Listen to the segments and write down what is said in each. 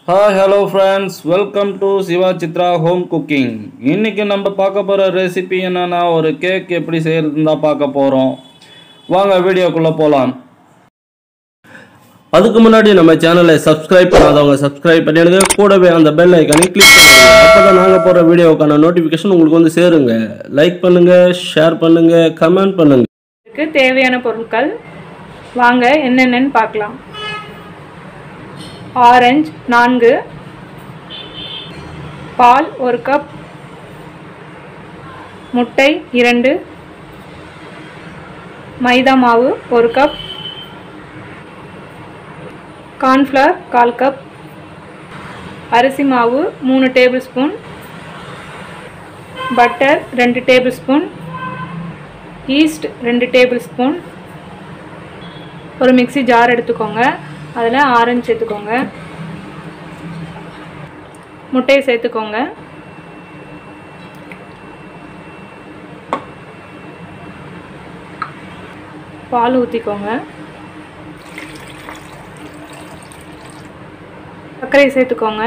Hi hello friends welcome to Siva Chitra home cooking இன்றைக்கி நம்ம பார்க்க போகிற ரெசிபி என்னென்னா ஒரு கேக் எப்படி செய்கிறதுன்னு தான் பார்க்க போகிறோம் வாங்க வீடியோக்குள்ளே போகலாம் அதுக்கு முன்னாடி நம்ம சேனலை சப்ஸ்கிரைப் பண்ணாதவங்க சப்ஸ்கிரைப் பண்ணிடுங்க கூடவே அந்த பெல் ஐக்கானை கிளிக் பண்ணுங்க அப்போ தான் நாங்கள் போகிற வீடியோக்கான நோட்டிஃபிகேஷன் உங்களுக்கு வந்து சேருங்க லைக் பண்ணுங்கள் ஷேர் பண்ணுங்கள் கமெண்ட் பண்ணுங்கள் இதுக்கு தேவையான பொருட்கள் வாங்க என்னென்னன்னு பார்க்கலாம் ஆரஞ்சு நான்கு பால் ஒரு கப் முட்டை இரண்டு மைதா மாவு ஒரு கப் கார்ன்ஃப்ளவர் கால் கப் அரிசி மாவு மூணு டேபிள் ஸ்பூன் பட்டர் ரெண்டு டேபிள் ஸ்பூன் ஈஸ்ட் ரெண்டு டேபிள் ஸ்பூன் ஒரு மிக்ஸி ஜார் எடுத்துக்கோங்க அதில் ஆரஞ்சு சேர்த்துக்கோங்க முட்டையை சேர்த்துக்கோங்க பால் ஊற்றிக்கோங்க சர்க்கரையை சேர்த்துக்கோங்க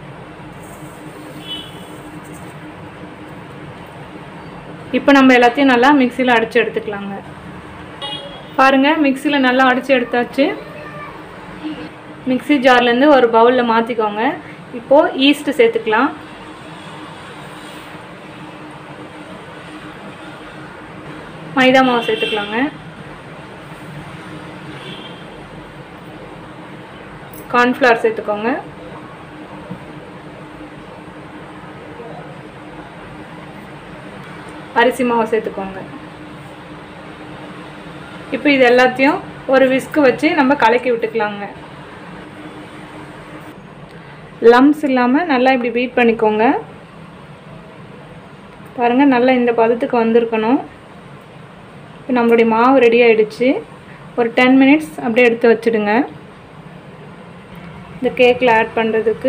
இப்போ நம்ம எல்லாத்தையும் நல்லா மிக்சியில் அடித்து எடுத்துக்கலாங்க பாருங்கள் மிக்சியில் நல்லா அடித்து எடுத்தாச்சு மிக்ஸி ஜார்லேருந்து ஒரு பவுலில் மாற்றிக்கோங்க இப்போது ஈஸ்ட்டு சேர்த்துக்கலாம் மைதா மாவு சேர்த்துக்கலாங்க கார்ன்ஃப்ளவர் சேர்த்துக்கோங்க அரிசி மாவு சேர்த்துக்கோங்க இப்போ இது எல்லாத்தையும் ஒரு விஸ்கு வச்சு நம்ம கலக்கி விட்டுக்கலாங்க லம்ஸ் இல்லாமல் நல்லா இப்படி பீட் பண்ணிக்கோங்க பாருங்கள் நல்லா இந்த பதத்துக்கு வந்திருக்கணும் இப்போ நம்மளுடைய மாவு ரெடி ஆகிடுச்சு ஒரு டென் மினிட்ஸ் அப்படியே எடுத்து வச்சுடுங்க இந்த கேக்கில் ஆட் பண்ணுறதுக்கு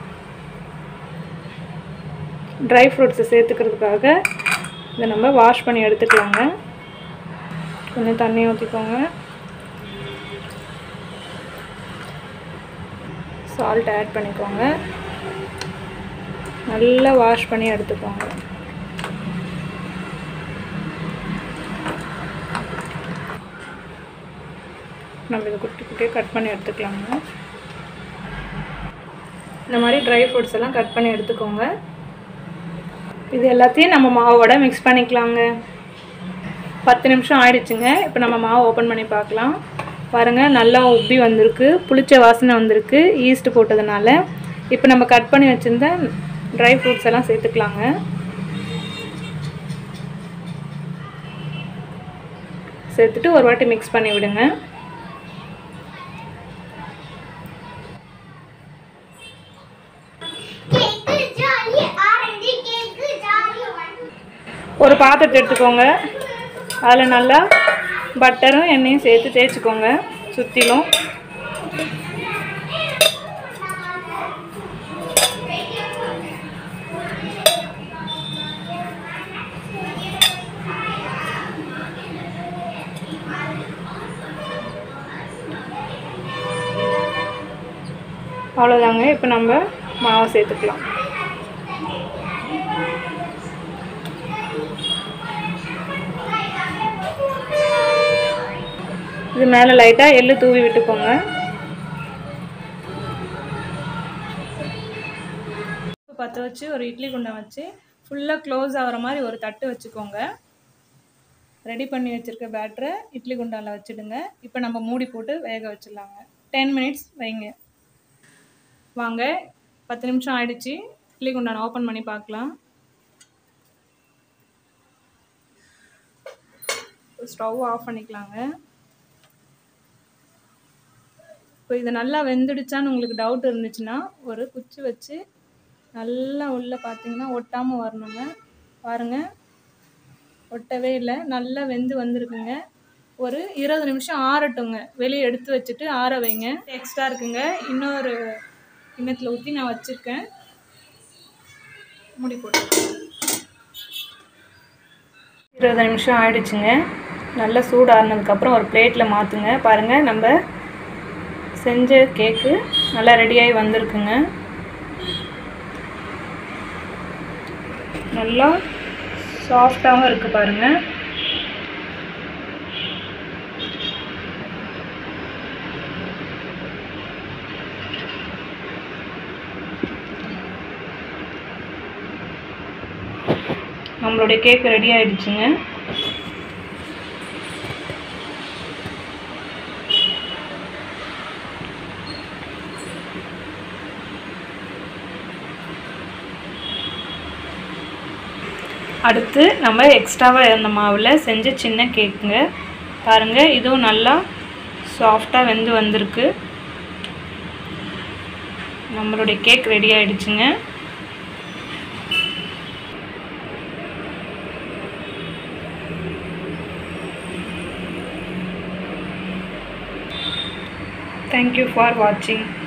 ட்ரை ஃப்ரூட்ஸை சேர்த்துக்கிறதுக்காக இதை நம்ம வாஷ் பண்ணி எடுத்துக்கலாங்க கொஞ்சம் தண்ணி ஊற்றிக்கோங்க சால்ட் ஆட் பண்ணிக்கோங்க நல்லா வாஷ் பண்ணி எடுத்துக்கோங்க நம்ம இதை குட்டி குட்டியாக கட் பண்ணி எடுத்துக்கலாங்க இந்த மாதிரி ட்ரை ஃப்ரூட்ஸ் எல்லாம் கட் பண்ணி எடுத்துக்கோங்க இது எல்லாத்தையும் நம்ம மாவோட மிக்ஸ் பண்ணிக்கலாங்க பத்து நிமிஷம் ஆயிடுச்சுங்க இப்போ நம்ம மாவு ஓப்பன் பண்ணி பார்க்கலாம் பாருங்கள் நல்லா உப்பி வந்திருக்கு புளிச்ச வாசனை வந்திருக்கு ஈஸ்ட் போட்டதுனால இப்போ நம்ம கட் பண்ணி வச்சுருந்த ட்ரை ஃப்ரூட்ஸ் எல்லாம் சேர்த்துக்கலாங்க சேர்த்துட்டு ஒரு வாட்டி மிக்ஸ் பண்ணி விடுங்க ஒரு பாத்திரத்தை எடுத்துக்கோங்க அதில் நல்லா பட்டரும் எண்ணெயும் சேர்த்து தேய்ச்சிக்கோங்க சுற்றிலும் அவ்வளோதாங்க இப்போ நம்ம மாவை சேர்த்துக்கலாம் இது மேலே லைட்டாக எள்ளு தூவி விட்டுக்கோங்க பற்ற வச்சு ஒரு இட்லி குண்டம் வச்சு ஃபுல்லாக க்ளோஸ் ஆகிற மாதிரி ஒரு தட்டு வச்சுக்கோங்க ரெடி பண்ணி வச்சுருக்க பேட்டரை இட்லி குண்டானில் வச்சுடுங்க இப்போ நம்ம மூடி போட்டு வேக வச்சிடலாங்க டென் மினிட்ஸ் வைங்க வாங்க பத்து நிமிஷம் ஆயிடுச்சு இட்லி குண்டானை ஓப்பன் பண்ணி பார்க்கலாம் ஸ்டவ் ஆஃப் பண்ணிக்கலாங்க இப்போ இது நல்லா வெந்துடுச்சான்னு உங்களுக்கு டவுட் இருந்துச்சுன்னா ஒரு குச்சி வச்சு நல்லா உள்ளே பார்த்தீங்கன்னா ஒட்டாமல் வரணுங்க பாருங்கள் ஒட்டவே இல்லை நல்லா வெந்து வந்திருக்குங்க ஒரு இருபது நிமிஷம் ஆறட்டுங்க வெளியே எடுத்து வச்சுட்டு ஆற வைங்க எக்ஸ்ட்ரா இருக்குங்க இன்னொரு கிண்ணத்தில் ஊற்றி நான் வச்சுருக்கேன் முடி போட்டு இருபது நிமிஷம் ஆயிடுச்சுங்க நல்லா சூடாறினதுக்கப்புறம் ஒரு பிளேட்டில் மாற்றுங்க பாருங்கள் நம்ம செஞ்ச கேக்கு நல்லா ரெடியாகி வந்திருக்குங்க நல்லா சாஃப்டாகவும் இருக்குது பாருங்கள் நம்மளுடைய கேக் ரெடி ஆயிடுச்சுங்க அடுத்து நம்ம எக்ஸ்ட்ராவாக இருந்த மாவில் செஞ்ச சின்ன கேக்குங்க பாருங்கள் இதுவும் நல்லா சாஃப்டாக வெந்து வந்திருக்கு நம்மளுடைய கேக் ரெடி ஆயிடுச்சுங்க Thank you for watching.